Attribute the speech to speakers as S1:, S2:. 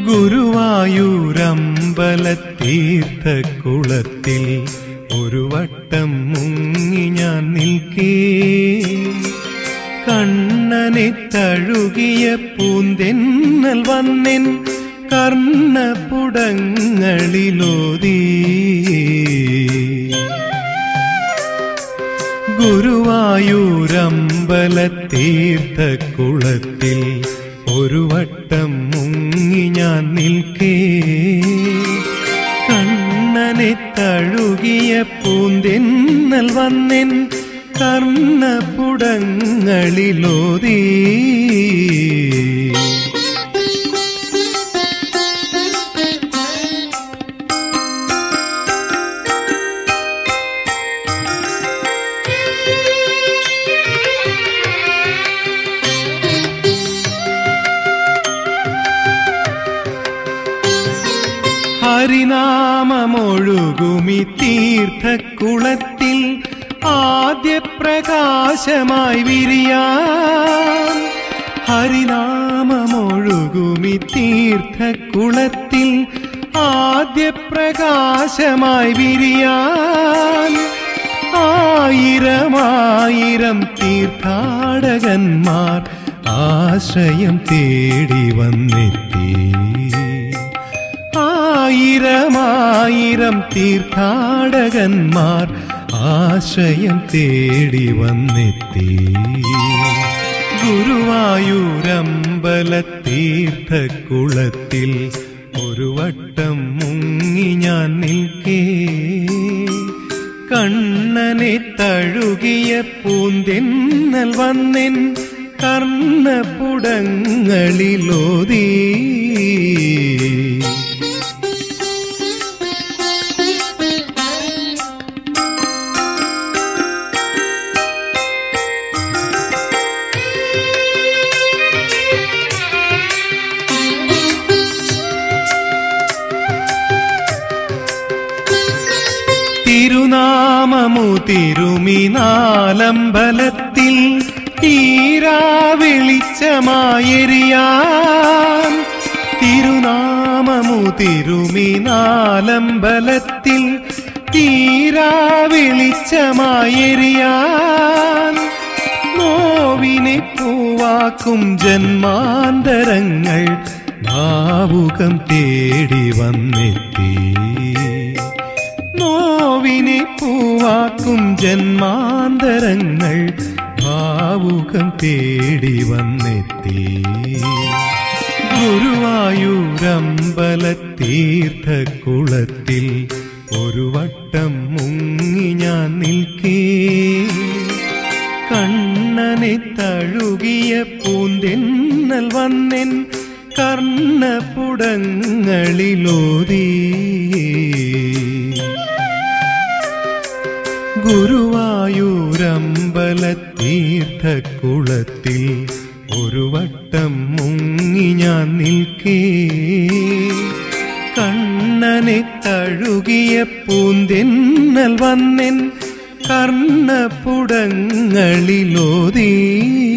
S1: ഗുരുവായൂരമ്പലത്തീർത്ഥക്കുളത്തിൽ ഒരു വട്ടം മുങ്ങി ഞാൻ നിൽക്കേ കണ്ണനെ തഴുകിയ പൂന്തെന്നൽ വന്നെൻ കർണപുടങ്ങളിലോതീ ഗുരുവായൂരമ്പലത്തീർത്ഥക്കുളത്തിൽ ഒരു വട്ടം മുങ്ങി ഞാൻ നിൽക്കേ കണ്ണനെ തഴുകിയ പൂന്തെന്നൽ വന്നെൻ കർണപുടങ്ങളിലോതീ ഹരിനാമമൊഴുകുമി തീർത്ഥക്കുളത്തിൽ ആദ്യ പ്രകാശമായി വിരിയാൻ ഹരിനാമമൊഴുകുമി തീർത്ഥക്കുളത്തിൽ ആദ്യ പ്രകാശമായി വിരിയാൻ ആയിരമായിരം തീർത്ഥാടകന്മാർ ആശ്രയം തേടി വന്നെത്തി ആയിരമായിരം തീർത്ഥാടകന്മാർ ആശ്രയം തേടി വന്നെത്തി ഗുരുവായൂരമ്പലത്തീർത്ഥക്കുളത്തിൽ ഒരു വട്ടം മുങ്ങി ഞാൻ നിൽക്കേ കണ്ണനെ തഴുകിയ പൂന്തെന്നൽ വന്നെൻ കർണപുടങ്ങളിലോതീ തിരുനാമമു തിരുമിനാലമ്പലത്തിൽ തീരാ വെളിച്ചമായെറിയാൻ തിരുനാമമു തിരുമിനാലമ്പലത്തിൽ തീരാ വെളിച്ചമായെറിയാൻ നോവിനെ പൂവാക്കും ജന്മാന്തരങ്ങൾ ഭാവുകം തേടി വന്നെത്തി നോവിനെ പൂവാക്കും ജന്മാന്തരങ്ങൾ ഭാവുകം തേടി വന്നെത്തി ഗുരുവായൂരമ്പലത്തീർത്ഥക്കുളത്തിൽ ഒരു വട്ടം മുങ്ങി ഞാൻ നിൽക്കേ കണ്ണനെ തഴുകിയ പൂന്തെന്നൽ വന്നെൻ കർണപുടങ്ങളിലോതീ ഗുരുവായൂരമ്പലത്തീർത്ഥക്കുളത്തിൽ ഒരു വട്ടം മുങ്ങി ഞാൻ നിൽക്കേ കണ്ണനെ തഴുകിയ പൂന്തെന്നൽ വന്നെൻ കർണപുടങ്ങളിലോതീ